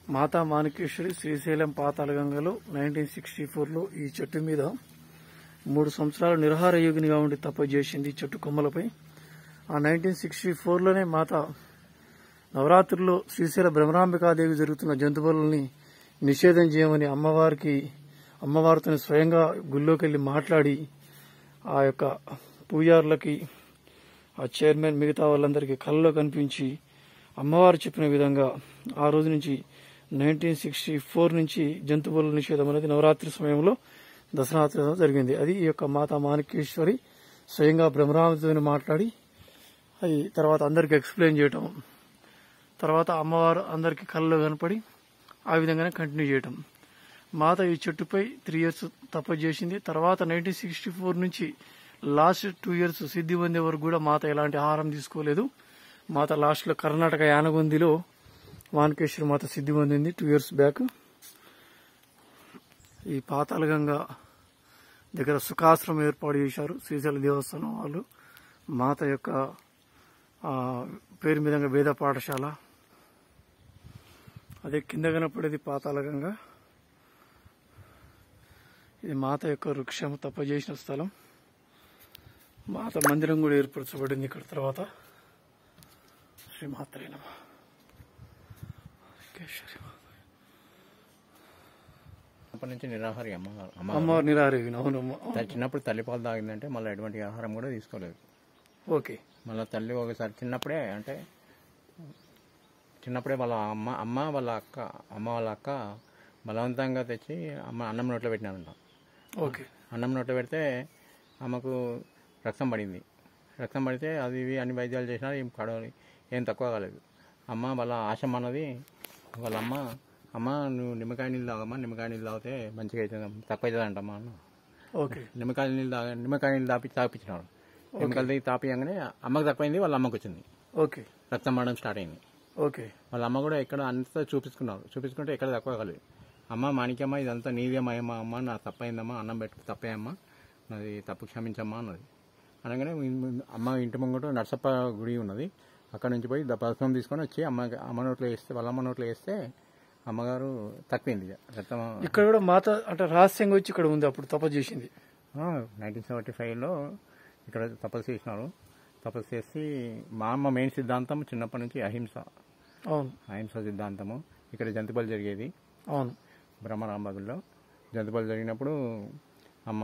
మాతా మాణికేశ్వరి శ్రీశైలం పాతాళగంగలో nineteen sixty ఫోర్లో ఈ చెట్టు మీద మూడు సంవత్సరాలు నిరహార యోగినిగా ఉండి తప చేసింది ఈ చెట్టు కొమ్మలపై ఆ నైన్టీన్ సిక్స్టీ ఫోర్లోనే మాత నవరాత్రుల్లో శ్రీశైల బ్రహ్మరాంబికాదేవి జరుగుతున్న జంతువులని నిషేధం చేయమని అమ్మవారికి అమ్మవారితో స్వయంగా గుళ్ళోకి వెళ్లి మాట్లాడి ఆ యొక్క పూజారులకి ఆ చైర్మన్ మిగతా వాళ్ళందరికీ కళ్ళలో కనిపించి అమ్మవారు చెప్పిన విధంగా ఆ రోజు నుంచి నైన్టీన్ సిక్స్టీ ఫోర్ నుంచి జంతువుల నిషేధం అనేది నవరాత్రి సమయంలో దసరాత్రి జరిగింది అది ఈ యొక్క మాతా మాణికేశ్వరి స్వయంగా బ్రహ్మరామతో మాట్లాడి అది తర్వాత అందరికి ఎక్స్ప్లెయిన్ చేయటం తర్వాత అమ్మవారు అందరికి కళ్ళలో కనపడి ఆ విధంగానే కంటిన్యూ చేయటం మాత ఈ చెట్టుపై త్రీ ఇయర్స్ తప చేసింది తర్వాత నైన్టీన్ సిక్స్టీ ఫోర్ నుంచి లాస్ట్ టూ ఇయర్స్ సిద్ధి పొందే వరకు కూడా మాత ఎలాంటి ఆహారం తీసుకోలేదు మాత లాస్ట్లో కర్ణాటక యానగొందిలో వానకేశ్వరి మాత సిద్ధి పొందింది టూ ఇయర్స్ బ్యాక్ ఈ పాతాళగంగా దగ్గర సుఖాశ్రమం ఏర్పాటు చేశారు శ్రీశైల దేవస్థానం వాళ్ళు మాత యొక్క ఆ, పేరు మీద వేద పాఠశాల అదే కింద కనపడేది పాతాళగంగా ఇది మాత యొక్క వృక్షం తప్ప చేసిన స్థలం మాత మందిరం కూడా ఏర్పరచబడింది ఇక్కడ తర్వాత శ్రీ మాత్రే నమ కేశరి మాత. అప్పటి నుంచి నిరాహారి అమ్మ అమ్మ అమ్మవారు నిరారేవి అవునమ్మ తను చిన్నప్పుడు తల్లిపాలు తాగిందంటే మళ్ళీ ఎటువంటి ఆహారం కూడా తీసుకోలేదు ఓకే మళ్ళీ తల్లి ఒకసారి చిన్నప్పుడే అంటే చిన్నప్పుడే వాళ్ళ అమ్మ అమ్మ వాళ్ళ అక్క అమ్మ వాళ్ళ అక్క బలవంతంగా తెచ్చి అమ్మ అన్నం నోట్లో పెట్టినారంట ఓకే అన్నం నోట్లో పెడితే అమ్మకు రక్తం పడింది రక్తం పడితే అది ఇవి అన్ని వైద్యాలు చేసినా ఏం పడవని ఏం తక్కువ కాలేదు అమ్మ వాళ్ళ ఆశమ్మ అన్నది వాళ్ళ అమ్మ అమ్మ నువ్వు నిమ్మకాయ నీళ్ళు తాగమ్మా నిమ్మకాయ నీళ్ళు తాగితే మంచిగా అవుతుంది తక్కువ అవుతుంది అంటమ్మా అన్న ఓకే నిమ్మకాయ నీళ్ళు తాగ నిమ్మకాయ నీళ్ళు తాపి తాపించినాడు నిమ్మకాయలు తాగి తాపియంగానే అమ్మకు తక్కువైంది వాళ్ళ అమ్మకు వచ్చింది ఓకే రక్తం పడడం స్టార్ట్ అయింది ఓకే వాళ్ళ అమ్మ కూడా ఎక్కడ అంతా చూపించుకున్నారు చూపించుకుంటే ఎక్కడ తక్కువ కాలేదు అమ్మ మాణిక్యమ్మ ఇదంతా నీదేమయ్యమ్మా అమ్మ నా తప్పైందమ్మా అన్నం పెట్టు తప్పే అమ్మ నాది తప్పు క్షమించమ్మా అన్నది అనగానే ఇన్- అమ్మ ఇంటి ముంగట నర్సప్ప గుడి ఉన్నది అక్కడ నుంచి పోయి ద- పథకం తీసుకొని వచ్చి అమ్మ అమ్మ నోట్లో వేస్తే వాళ్ళ అమ్మ నోట్లో వేస్తే అమ్మగారు తక్కువైంది ఇక. రక్తం ఇక్కడ కూడా మాత అంటే రహస్యంగా వచ్చి ఇక్కడ ఉంది అప్పుడు తప చేసింది నైన్టీన్ సెవెంటీ ఫైవ్లో ఇక్కడ తపస్సు చేసినారు తపస్సు చేసి మా అమ్మ మెయిన్ సిద్ధాంతం చిన్నప్పటి నుంచి అహింస అవును అహింస సిద్ధాంతము ఇక్కడ జంతుబలి జరిగేది అవును బ్రహ్మరాంబాగుల్లో జంతుబలి జరిగినప్పుడు అమ్మ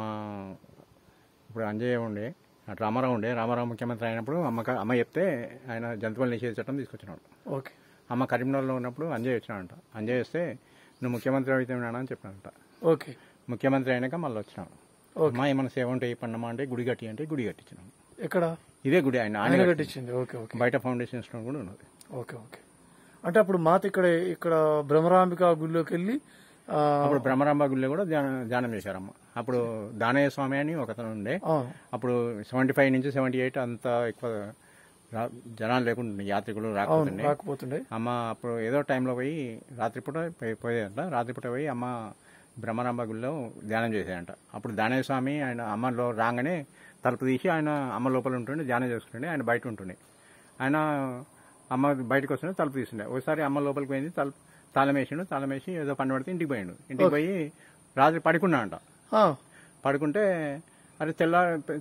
ఇప్పుడు అంజయ్య ఉండే అటు రామారావు ఉండే రామారావు ముఖ్యమంత్రి అయినప్పుడు అమ్మ అమ్మ చెప్తే ఆయన జంతుబలి నిషేధ చట్టం తీసుకొచ్చినాడు ఓకే అమ్మ కరీంనగర్లో ఉన్నప్పుడు అంజయ్ వచ్చినాడంట అంజయ్ వస్తే నువ్వు ముఖ్యమంత్రి అయితే ఉన్నాడా అని చెప్పాడంట ఓకే ముఖ్యమంత్రి అయినాక మళ్ళీ వచ్చినాడు ఓకే. అమ్మ ఏమైనా సేవ ఉంటే పండమా అంటే గుడి కట్టి అంటే గుడి కట్టించినాం ఎక్కడ ఇదే గుడి ఆయన ఆయన ఆయన కట్టించింది ఓకే ఓకే బయట ఫౌండేషన్ స్టోన్ కూడా ఉన్నది ఓకే ఓకే అంటే అప్పుడు మాత ఇక్కడ ఇక్కడ భ్రమరాంబిక గుడిలోకి వెళ్ళి ఆ, అప్పుడు బ్రహ్మరాంబ గుడిలో కూడా ధ్యానం ధ్యానం చేశారమ్మ అప్పుడు దానయ్య స్వామి అని ఒకతను ఉండే అవును అప్పుడు సెవెంటీ ఫైవ్ నుంచి సెవెంటీ ఎయిట్ అంత ఎక్కువ రా- జనాలు లేకుండా యాత్రికులు అవును రాకపోతుండే రాకపోతుండే అమ్మ అప్పుడు ఏదో టైంలో పోయి రాత్రిపూట పోయి- పోయేదంట రాత్రిపూట పోయి అమ్మ బ్రహ్మరాంబ గుడిలో ధ్యానం చేసేదంట అప్పుడు దానయ్య స్వామి ఆయన అమ్మలో రాగానే తలుపు తీసి ఆయన అమ్మ లోపల ఉంటుండే ధ్యానం చేసుకుంటుండే ఆయన బయట ఉంటుండే ఆయన అమ్మ బయటకు వస్తుండే తలుపు తీస్తుండే ఒకసారి అమ్మ లోపలికి పోయింది తలుపు తాళం వేసిండు తాళం వేసి ఏదో పని పడితే ఇంటికి పోయిండు ఇంటికి పోయి రాత్రి పడుకున్నా అంట ఆ, పడుకుంటే అరే తెల్ల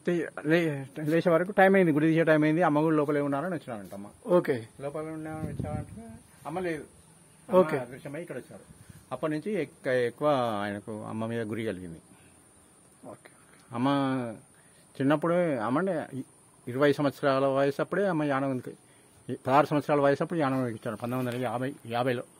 లేచే వరకు టైం అయింది గుడి తీసే టైం అయింది అమ్మ కూడా లోపలే ఉన్నారని వచ్చినారంట అమ్మ ఓకే లోపల ఉన్న వచ్చారంటే అమ్మ లేదు ఓకే. అదృశ్యమై ఇక్కడ వచ్చారు అప్పటి నుంచి ఎక్క- ఎక్కువ ఆయనకు అమ్మ మీద గురి కలిగింది ఓకే అమ్మ చిన్నప్పుడు అమ్మ అంటే ఇ- ఇరవై సంవత్సరాల వయసు అప్పుడే అమ్మ యానం పదహారు సంవత్సరాల వయసు అప్పుడు యానం ఎక్కించారు పంతొమ్మిది వందల యాభై యాభైలో